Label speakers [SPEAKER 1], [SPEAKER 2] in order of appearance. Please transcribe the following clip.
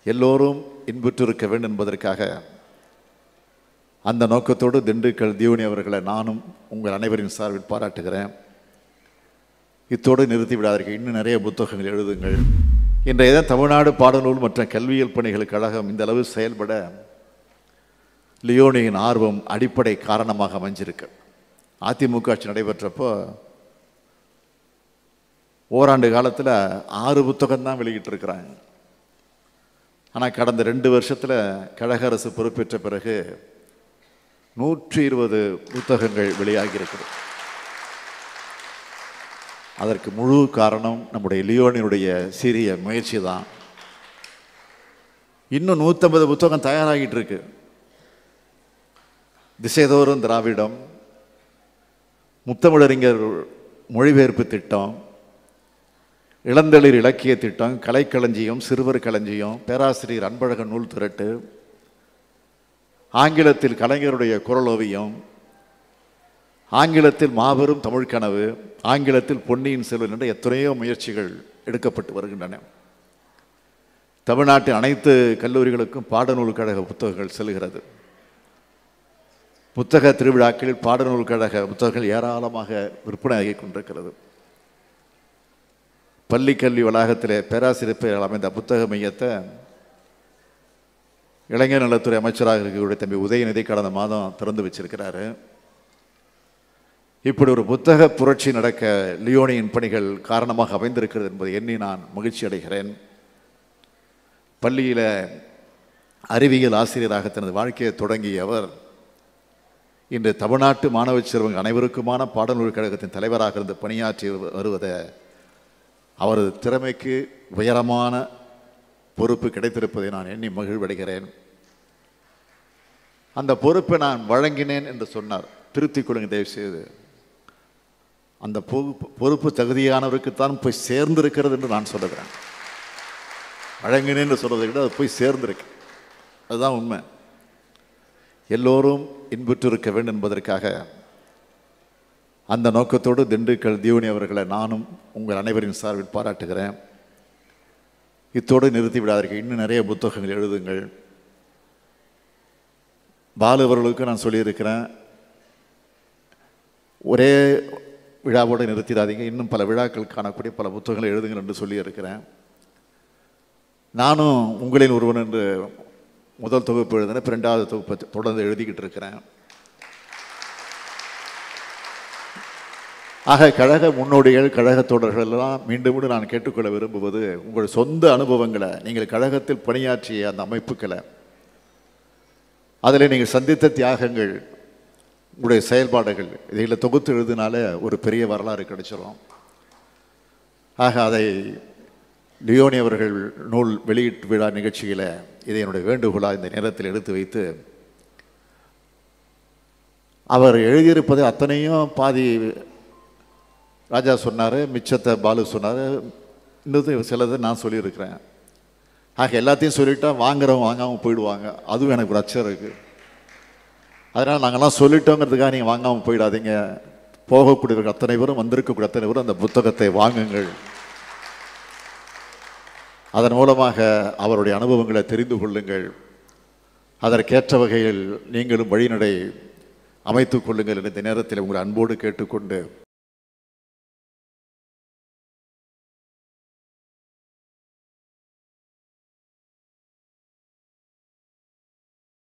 [SPEAKER 1] எல்லோரும் இன்புற்றிருக்க வேண்டும் என்பதற்காக அந்த நோக்கத்தோடு திண்டுக்கல் தியோனி அவர்களை நானும் உங்கள் அனைவரின் சார்பில் பாராட்டுகிறேன் இத்தோடு நிறுத்தி விடாதீர்கள் இன்னும் நிறைய புத்தகங்கள் எழுதுங்கள் இன்றைய தினம் தமிழ்நாடு பாடநூல் மற்றும் கல்வியியல் பணிகள் கழகம் இந்த அளவு செயல்பட லியோனியின் ஆர்வம் அடிப்படை காரணமாக அமைஞ்சிருக்கு அதிமுக ஆட்சி நடைபெற்றப்போ ஓராண்டு காலத்தில் ஆறு புத்தகம் தான் வெளியிட்டிருக்கிறாங்க ஆனால் கடந்த ரெண்டு வருஷத்தில் கழக அரசு பொறுப்பேற்ற பிறகு நூற்றி இருபது புத்தகங்கள் வெளியாகி இருக்குது அதற்கு முழு காரணம் நம்முடைய லியோனினுடைய சிறிய முயற்சி தான் இன்னும் நூற்றம்பது புத்தகம் தயாராகிட்டு இருக்கு திசைதோறும் திராவிடம் முத்தமிழறிஞர் மொழிபெயர்ப்பு திட்டம் இளந்தளிர் இலக்கிய திட்டம் கலைக்களஞ்சியம் சிறுவர் களஞ்சியம் பேராசிரியர் அன்பழகன் நூல் திரட்டு ஆங்கிலத்தில் கலைஞருடைய குரலோவியம் ஆங்கிலத்தில் மாபெரும் தமிழ் கனவு ஆங்கிலத்தில் பொன்னியின் செல்வன் என்ற எத்தனையோ முயற்சிகள் எடுக்கப்பட்டு வருகின்றன தமிழ்நாட்டின் அனைத்து கல்லூரிகளுக்கும் பாடநூல் கழக புத்தகங்கள் செல்கிறது புத்தக திருவிழாக்களில் பாடநூல் கழக புத்தகங்கள் ஏராளமாக விற்பனையாகி கொண்டிருக்கிறது பள்ளி கல்வி வளாகத்திலே பேராசிரியர் பெயரில் அமைந்த புத்தக மையத்தை இளைஞர் நலத்துறை அமைச்சராக இருக்கக்கூடிய தம்பி உதயநிதி கடந்த மாதம் திறந்து வச்சிருக்கிறாரு இப்படி ஒரு புத்தக புரட்சி நடக்க லியோனியின் பணிகள் காரணமாக அமைந்திருக்கிறது என்பதை எண்ணி நான் மகிழ்ச்சி அடைகிறேன் பள்ளியில் அறிவியல் ஆசிரியராக தனது வாழ்க்கையை தொடங்கிய அவர் இன்று தமிழ்நாட்டு மாணவ செல்வங்கள் அனைவருக்குமான பாடநூல் கழகத்தின் தலைவராக இருந்து பணியாற்றி வருவதை அவரது திறமைக்கு உயரமான பொறுப்பு கிடைத்திருப்பதை நான் எண்ணி மகிழ்வடைகிறேன் அந்த பொறுப்பை நான் வழங்கினேன் என்று சொன்னார் திருத்திக் கொள்ளுங்க தயவு செய்து அந்த பொறுப்பு பொறுப்பு தகுதியானவருக்குத்தான் போய் சேர்ந்திருக்கிறது என்று நான் சொல்லுகிறேன் வழங்கினேன் என்று சொல்றதை விட அது போய் சேர்ந்திருக்கு அதுதான் உண்மை எல்லோரும் இன்புற்றிருக்க வேண்டும் என்பதற்காக அந்த நோக்கத்தோடு திண்டுக்கல் தியோனி அவர்களை நானும் உங்கள் அனைவரின் சார்பில் பாராட்டுகிறேன் இத்தோடு நிறுத்தி விடாதீர்கள் இன்னும் நிறைய புத்தகங்கள் எழுதுங்கள் பாலு அவர்களுக்கு நான் சொல்லியிருக்கிறேன் ஒரே விழாவோடு நிறுத்திடாதீங்க இன்னும் பல விழாக்கள் காணக்கூடிய பல புத்தகங்களை எழுதுங்கள் என்று சொல்லியிருக்கிறேன் நானும் உங்களில் ஒருவன் என்று முதல் தொகுப்பு எழுதினேன் இப்ப இரண்டாவது தொகுப்பை தொடர்ந்து எழுதிக்கிட்டு இருக்கிறேன் ஆக கழக முன்னோடிகள் கழக தோழர்கள் எல்லாம் மீண்டும் மீண்டும் நான் கேட்டுக்கொள்ள விரும்புவது உங்கள் சொந்த அனுபவங்களை நீங்கள் கழகத்தில் பணியாற்றிய அந்த அமைப்புகளை அதில் நீங்கள் சந்தித்த தியாகங்கள் உங்களுடைய செயல்பாடுகள் இதில் தொகுத்து எழுதினால ஒரு பெரிய வரலாறு கிடைச்சிரும் ஆக அதை லியோனி அவர்கள் நூல் வெளியீட்டு விழா நிகழ்ச்சியில் இதை என்னுடைய வேண்டுகோளாக இந்த நேரத்தில் எடுத்து வைத்து அவர் எழுதியிருப்பது அத்தனையும் பாதி ராஜா சொன்னார் மிச்சத்தை பாலு சொன்னார் இன்னும் சிலதை நான் சொல்லியிருக்கிறேன் ஆக எல்லாத்தையும் சொல்லிட்டா வாங்குறவங்க வாங்காமல் போயிடுவாங்க அதுவும் எனக்கு ஒரு அச்சம் இருக்குது அதனால் நாங்கள்லாம் சொல்லிட்டோங்கிறதுக்காக நீங்கள் வாங்காமல் போயிடாதீங்க போகக்கூடியவர்கள் அத்தனை பேரும் வந்திருக்கக்கூடிய அத்தனை பேரும் அந்த புத்தகத்தை வாங்குங்கள் அதன் மூலமாக அவருடைய அனுபவங்களை தெரிந்து கொள்ளுங்கள் அதற்கேற்ற வகையில் நீங்களும் வழிநடை அமைத்துக் கொள்ளுங்கள் என்ற இந்த நேரத்தில் உங்களை அன்போடு கேட்டுக்கொண்டு